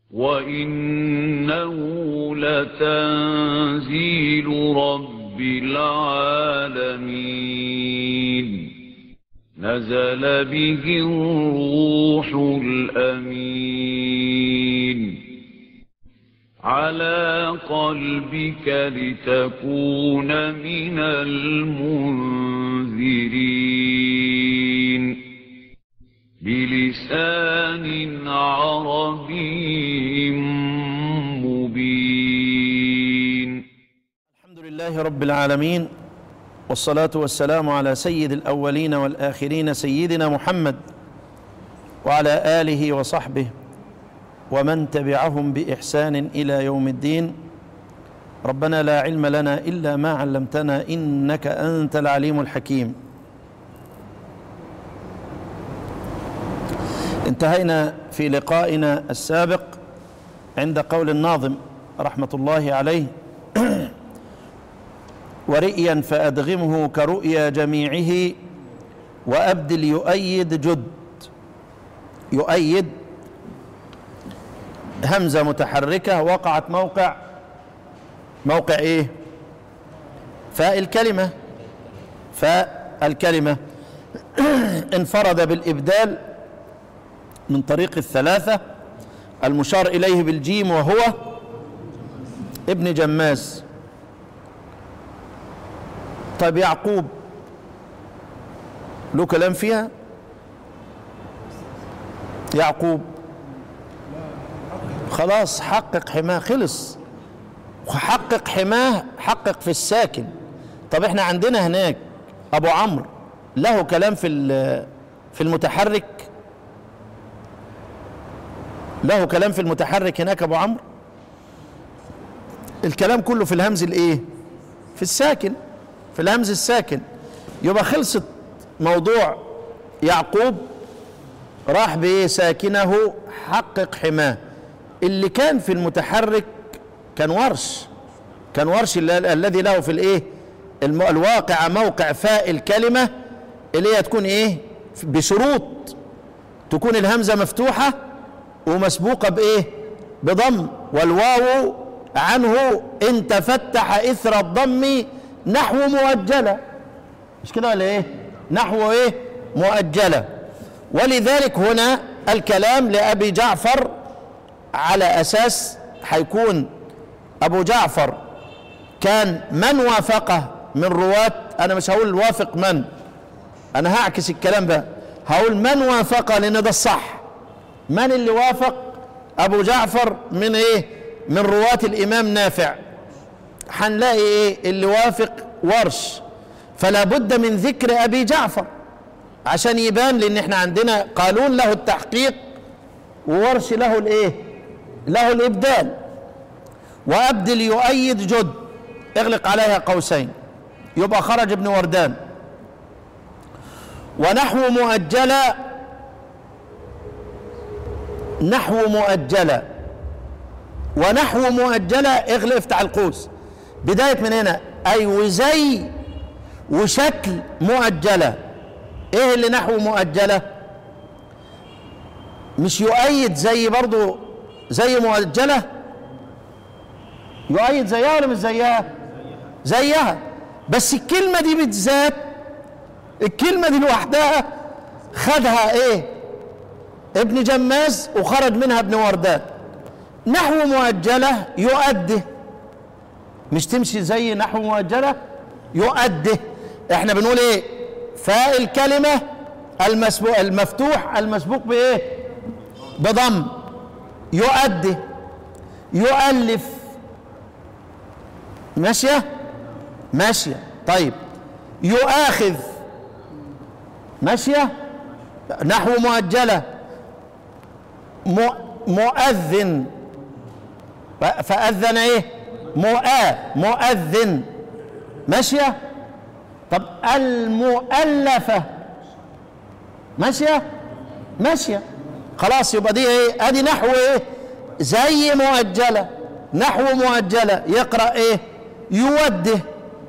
وإنه لتنزيل رب العالمين نزل به الروح الأمين على قلبك لتكون من المنذرين بلسان عربي مبين الحمد لله رب العالمين والصلاة والسلام على سيد الأولين والآخرين سيدنا محمد وعلى آله وصحبه ومن تبعهم بإحسان إلى يوم الدين ربنا لا علم لنا إلا ما علمتنا إنك أنت العليم الحكيم انتهينا في لقائنا السابق عند قول الناظم رحمة الله عليه ورئيا فأدغمه كرؤيا جميعه وأبدل يؤيد جد يؤيد همزة متحركة وقعت موقع موقع ايه فاء الكلمة فاء الكلمة انفرد بالإبدال من طريق الثلاثة المشار إليه بالجيم وهو ابن جماز طيب يعقوب له كلام فيها يعقوب خلاص حقق حماه خلص حقق حماه حقق في الساكن طب احنا عندنا هناك ابو عمرو له كلام في في المتحرك له كلام في المتحرك هناك ابو عمرو الكلام كله في الهمز الايه في الساكن في الهمز الساكن يبقى خلصت موضوع يعقوب راح بايه ساكنه حقق حماه اللي كان في المتحرك كان ورش كان ورش الذي له في الايه الواقع موقع فاء الكلمه اللي هي تكون ايه بشروط تكون الهمزه مفتوحه ومسبوقه بايه بضم والواو عنه ان تفتح اثر الضم نحو مؤجله مش كده ولا ايه نحو ايه مؤجله ولذلك هنا الكلام لابي جعفر على اساس هيكون ابو جعفر كان من وافقه من رواة انا مش هقول وافق من انا هعكس الكلام ده هقول من وافقه لان ده الصح من اللي وافق ابو جعفر من ايه من رواة الامام نافع هنلاقي ايه اللي وافق ورش فلا بد من ذكر ابي جعفر عشان يبان لان احنا عندنا قانون له التحقيق وورش له الايه له الابدال وابدل يؤيد جد اغلق عليها قوسين يبقى خرج ابن وردان ونحو مؤجلة نحو مؤجلة ونحو مؤجلة اغلق افتح القوس بداية من هنا اي وزي وشكل مؤجلة ايه اللي نحو مؤجلة مش يؤيد زي برضو زي مؤجلة يؤيد زيها ولا مش زيها زيها بس الكلمة دي بالذات الكلمة دي لوحدها خدها ايه ابن جماز وخرج منها ابن وردان نحو مؤجلة يؤده مش تمشي زي نحو مؤجلة يؤده احنا بنقول ايه فاء الكلمة المسبوق المفتوح المسبوق بايه بضم يؤده يؤلف ماشية ماشية طيب يؤاخذ ماشية نحو مؤجلة مؤذن فأذن ايه مؤا مؤذن ماشية طب المؤلفة ماشية ماشية خلاص يبقى دي ايه ادي نحو ايه زي مؤجلة نحو مؤجلة يقرأ ايه يوده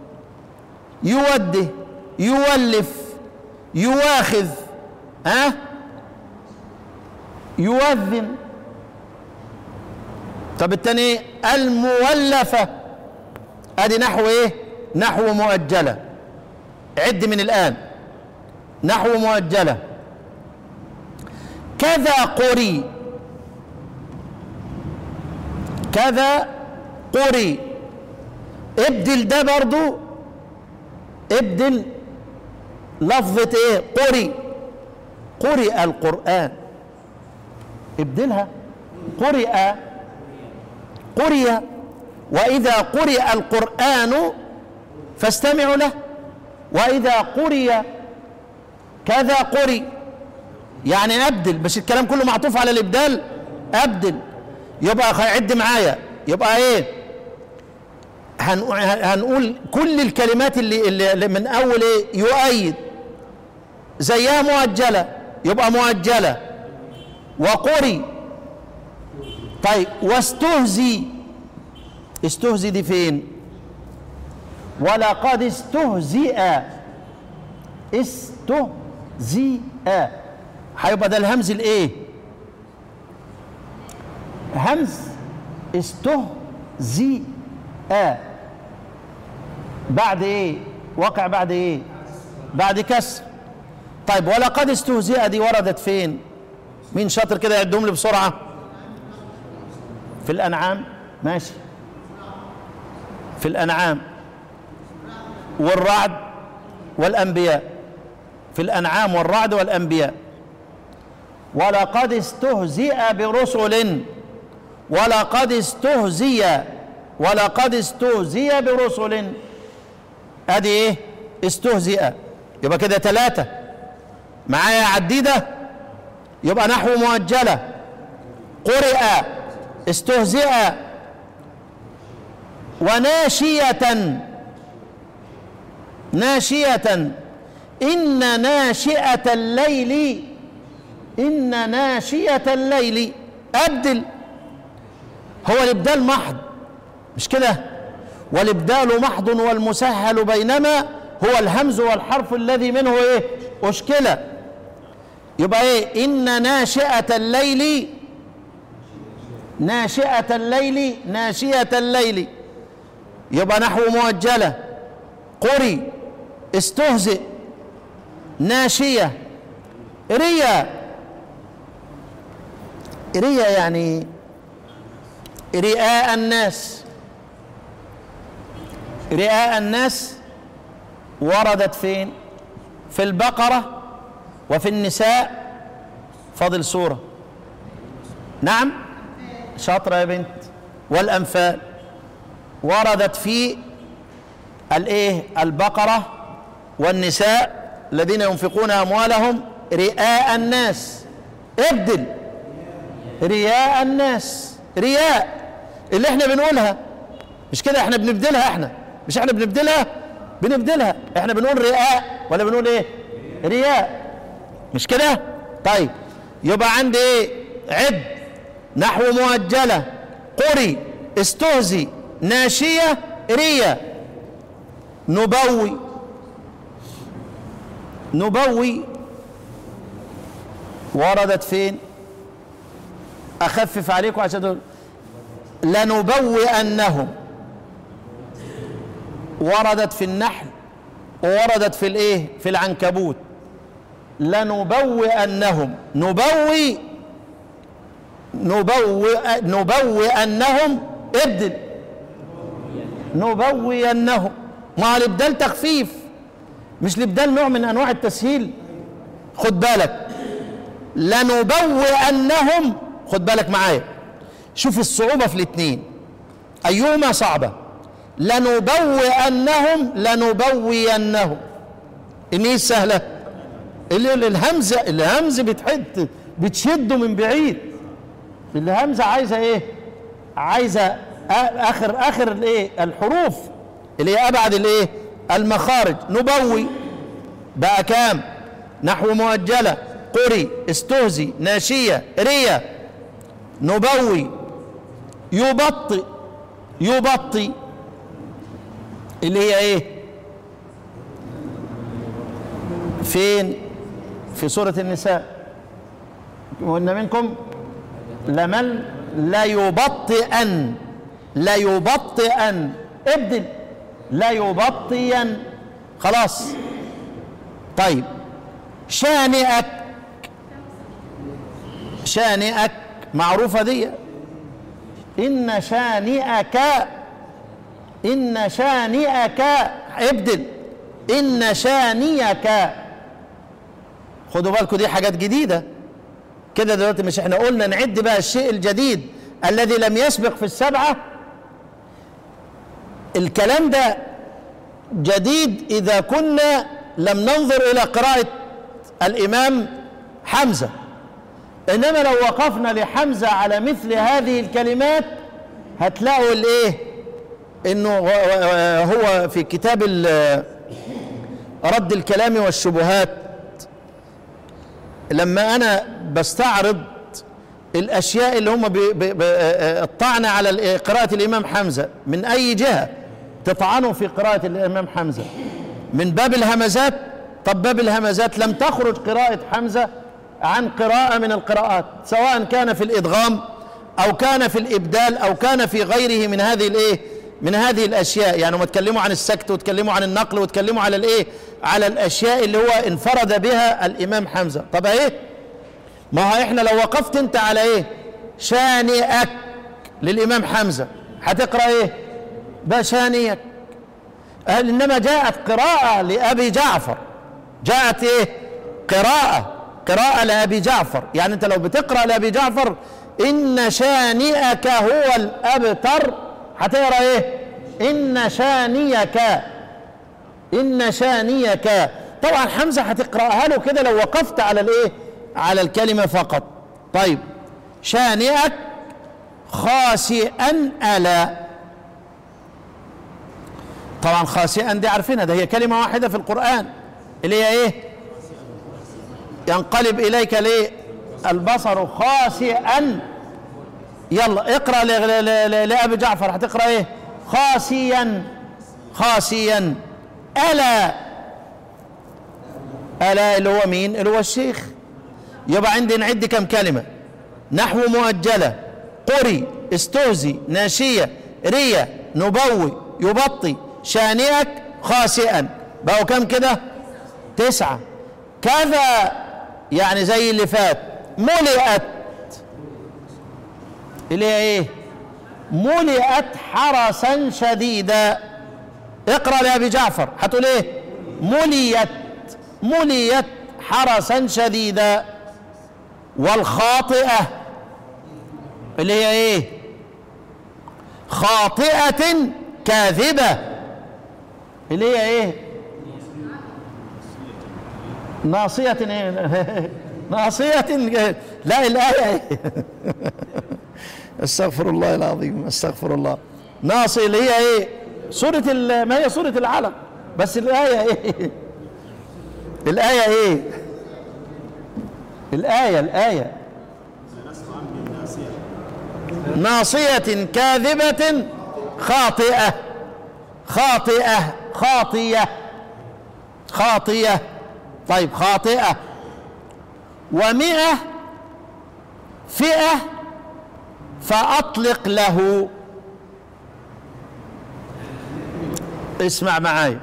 يوده يولف يواخذ ها يوذن طب التاني ايه المولفة ادي نحو ايه نحو مؤجلة عد من الآن نحو مؤجلة كذا قري كذا قري ابدل ده برضو ابدل لفظة ايه قري قرئ القرآن ابدلها قرئ قرئ وإذا قرئ القرآن فاستمعوا له وإذا قرئ كذا قرئ يعني أبدل مش الكلام كله معطوف على الإبدال أبدل يبقى عد معايا يبقى إيه هنقول كل الكلمات اللي, اللي من أول إيه يؤيد زيها مؤجلة يبقى مؤجلة وقري طيب واستهزي استهزي دي فين ولقد استهزئ استهزئ هيبقى ده الهمز الايه همز استهزئ بعد ايه وقع بعد ايه بعد كسر طيب ولقد استهزئ دي وردت فين مين شاطر كده يعدهم لي بسرعه في الانعام ماشي في الانعام والرعد والانبياء في الانعام والرعد والانبياء ولقد استهزئ برسل ولقد استهزئ ولقد استهزئ برسل ادي ايه استهزئ يبقى كده ثلاثه معايا عديده يبقى نحو مؤجله قرئ استهزئ وناشيه ناشيه ان ناشئه الليل ان ناشئه الليل ابدل هو الابدال محض مش كده والابدال محض والمسهل بينما هو الهمز والحرف الذي منه ايه اشكل يبقى ايه ان ناشئه الليل ناشئه الليل ناشئه الليل يبقى نحو مؤجله قري استهزئ ناشيه ريا ريا يعني رئاء الناس رئاء الناس وردت فين في البقرة وفي النساء فاضل سورة نعم شاطرة يا بنت والأنفال وردت في الايه البقرة والنساء الذين ينفقون أموالهم رئاء الناس ابدل رياء الناس رياء اللي احنا بنقولها مش كده احنا بنبدلها احنا مش احنا بنبدلها بنبدلها احنا بنقول رئاء ولا بنقول ايه رياء مش كده طيب يبقى عندي ايه عد نحو مؤجلة قري استهزي ناشية ريا نبوي نبوي وردت فين اخفف عليكم عشان دول لنبوئنهم وردت في النحل ووردت في الايه في العنكبوت لنبوئنهم نبوي نبوئ نبوئنهم ابدل نبوئنهم ما الابدال تخفيف مش الابدال نوع من انواع التسهيل خد بالك لنبوئنهم خد بالك معايا شوف الصعوبة في الاثنين أيهما صعبة لنبوئنهم لنبوينهم إن إيه السهلة اللي الهمزة الهمزة بتحد بتشده من بعيد الهمزة عايزة إيه عايزة آخر آخر الإيه الحروف اللي هي أبعد الإيه المخارج نبوي بقى كام نحو مؤجلة قري استهزي ناشية ريا نبوي يبطئ يبطئ اللي هي ايه فين في سورة النساء وإن منكم لمن ليبطئن ليبطئن ابدل ليبطئن خلاص طيب شانئك شانئك معروفة دي إن شانئك إن شانئك ابدل إن شانئك خدوا بالكم دي حاجات جديدة كده دلوقتي مش احنا قلنا نعد بقى الشيء الجديد الذي لم يسبق في السبعة الكلام ده جديد إذا كنا لم ننظر إلى قراءة الإمام حمزة إنما لو وقفنا لحمزة على مثل هذه الكلمات هتلاقوا الإيه إنه هو في كتاب رد الكلام والشبهات لما أنا بستعرض الأشياء اللي هم الطعن على قراءة الإمام حمزة من أي جهة تطعنوا في قراءة الإمام حمزة من باب الهمزات طب باب الهمزات لم تخرج قراءة حمزة عن قراءة من القراءات سواء كان في الإدغام أو كان في الإبدال أو كان في غيره من هذه الإيه من هذه الأشياء يعني هم اتكلموا عن السكت وتكلموا عن النقل وتكلموا على الإيه على الأشياء اللي هو انفرد بها الإمام حمزة طب إيه ما هو إحنا لو وقفت أنت على إيه شانئك للإمام حمزة هتقرأ إيه بشانيك إنما جاءت قراءة لأبي جعفر جاءت إيه قراءة قراءة لأبي جعفر يعني أنت لو بتقرأ لأبي جعفر إن شانئك هو الأبتر هتقرأ إيه إن شانيك إن شانيك طبعا حمزة هتقرأها له كده لو وقفت على الإيه على الكلمة فقط طيب شانئك خاسئا ألا طبعا خاسئا دي عارفينها ده هي كلمة واحدة في القرآن اللي هي ايه ينقلب اليك ليه البصر خاسئا يلا اقرا لابي جعفر هتقرا ايه خاسيا خاسيا الا الا اللي هو مين اللي هو الشيخ يبقى عندي نعد كم كلمه نحو مؤجله قري استهزي ناشيه ريا نبوي يبطي شانئك خاسئا بقوا كم كده تسعة كذا يعني زي اللي فات ملئت اللي هي ايه ملئت حرسا شديدا اقرا لابي جعفر هتقول ايه مليت مليت حرسا شديدا والخاطئه اللي هي ايه خاطئه كاذبه اللي هي ايه ناصية ايه ناصية لا الآية إيه؟ استغفر الله العظيم استغفر الله ناصية اللي هي ايه سورة ما هي سورة العلق بس الآية ايه الآية ايه الآية الآية ناصية كاذبة خاطئة خاطئة خاطية خاطية طيب خاطئة ومئة فئة فأطلق له اسمع معاي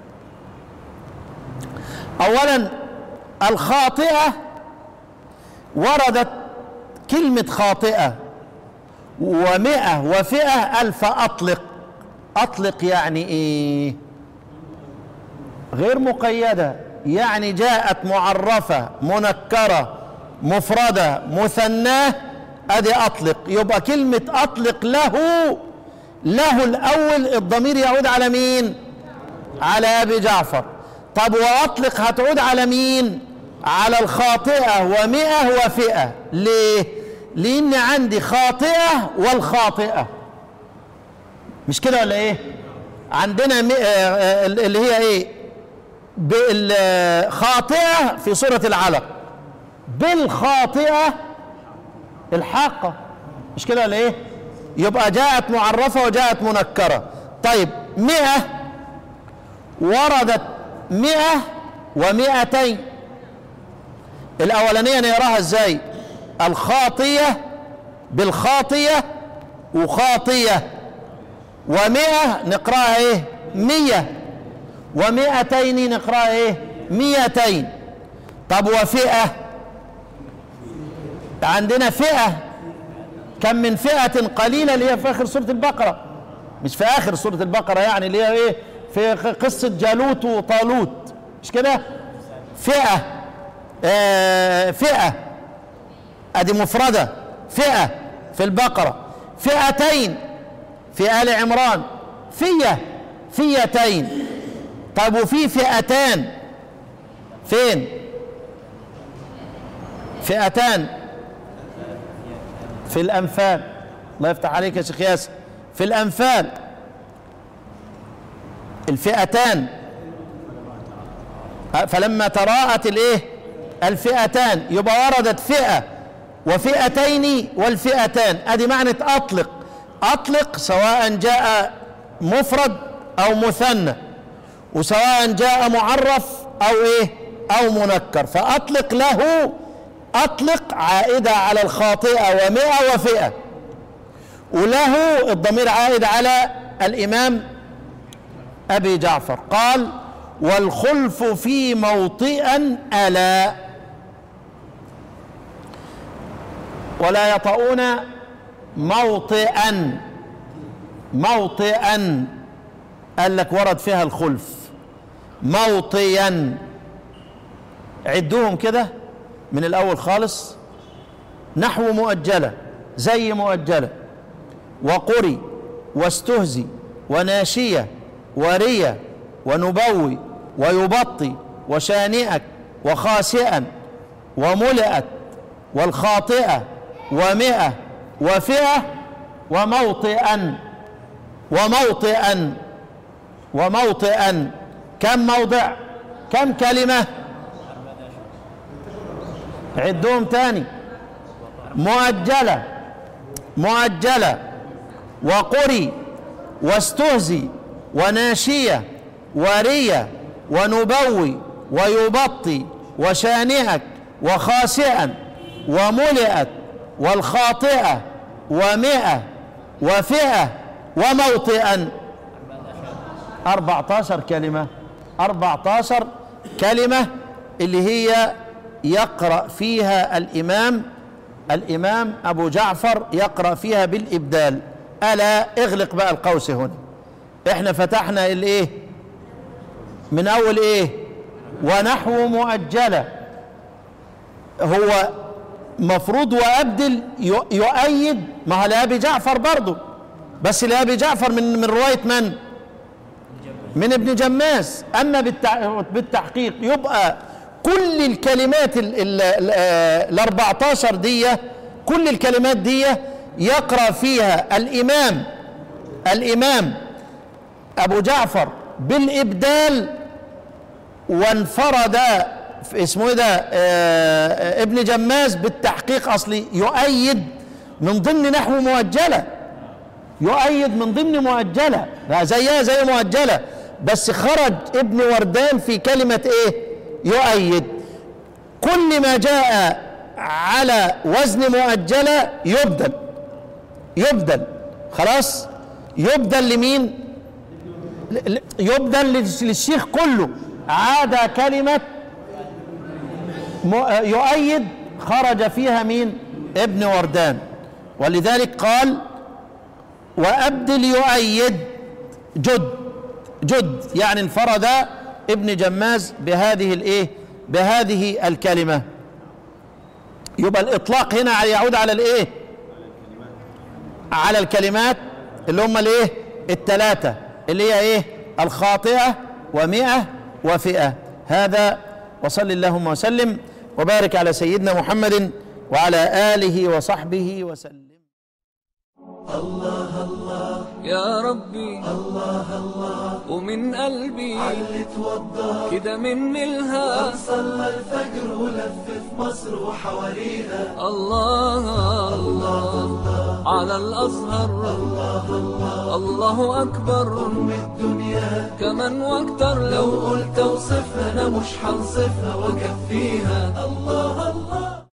أولا الخاطئة وردت كلمة خاطئة ومئة وفئة ألف أطلق أطلق يعني إيه غير مقيدة يعني جاءت معرفة منكرة مفردة مثناه أدي أطلق يبقى كلمة أطلق له له الأول الضمير يعود على مين على أبي جعفر طب وأطلق هتعود على مين على الخاطئة ومئة وفئة ليه لأن عندي خاطئة والخاطئة مش كده ولا ايه عندنا اللي هي ايه بالخاطئة في سورة العلق بالخاطئة الحاقة مش كده ولا ايه يبقى جاءت معرفة وجاءت منكرة طيب مئة وردت مئة ومئتين الأولانية نقراها ازاي الخاطية بالخاطية وخاطية ومئة نقراها ايه مية ومئتين نقراها ايه مئتين طب وفئة عندنا فئة كم من فئة قليلة اللي هي في آخر سورة البقرة مش في آخر سورة البقرة يعني اللي هي إيه في قصة جالوت وطالوت مش كده فئة آه فئة أدي مفردة فئة في البقرة فئتين في آل عمران فية فيتين طيب وفي فئتان فين فئتان في الأنفال الله يفتح عليك يا شيخ ياسر في الأنفال الفئتان فلما تراءت الايه الفئتان يبقى وردت فئة وفئتين والفئتان ادي معنى اطلق اطلق سواء جاء مفرد او مثنى وسواء جاء معرف او ايه او منكر فاطلق له اطلق عائده على الخاطئه ومئه وفئه وله الضمير عائد على الامام ابي جعفر قال والخلف في موطئا الا ولا يطؤون موطئا موطئا قال لك ورد فيها الخلف موطيا عدوهم كده من الاول خالص نحو مؤجله زي مؤجله وقري واستهزي وناشيه وريه ونبوي ويبطي وشانئك وخاسئا وملئت والخاطئه ومئه وفئه وموطئا وموطئا وموطئا كم موضع كم كلمة عدهم تاني مؤجلة مؤجلة وقري واستهزي وناشية ورية ونبوي ويبطي وشانئك وخاسئا وملئت والخاطئة ومئة وفئة وموطئا أربعة عشر كلمة أربعة عشر كلمة اللي هي يقرأ فيها الإمام الإمام أبو جعفر يقرأ فيها بالإبدال ألا اغلق بقى القوس هنا احنا فتحنا الايه من أول ايه ونحو مؤجلة هو مفروض وأبدل يؤيد ما هو لأبي جعفر برضه بس لأبي جعفر من من رواية من؟ من ابن جماس أما بالتحقيق يبقى كل الكلمات ال 14 دي كل الكلمات دي يقرأ فيها الإمام الإمام أبو جعفر بالإبدال وانفرد اسمه ده آه ابن جماز بالتحقيق أصلي يؤيد من ضمن نحو مؤجله يؤيد من ضمن مؤجلة زيها زي مؤجلة بس خرج ابن وردان في كلمة ايه يؤيد كل ما جاء على وزن مؤجلة يبدل يبدل خلاص يبدل لمين يبدل للشيخ كله عاد كلمة يؤيد خرج فيها مين ابن وردان ولذلك قال وأبدل يؤيد جد جد يعني انفرد ابن جماز بهذه الايه بهذه الكلمة يبقى الإطلاق هنا يعود على الايه على الكلمات اللي هم الايه الثلاثة اللي هي ايه الخاطئة ومئة وفئة هذا وصل اللهم وسلم وبارك على سيدنا محمد وعلى آله وصحبه وسلم الله الله يا ربي الله الله ومن قلبي علي توضى كده من ملها صلى الفجر ولف في مصر وحواليها الله الله على الأزهر الله الله الله أكبر أم الدنيا كمان واكتر لو لو قلت اوصفها انا مش هنصفها واكفيها الله الله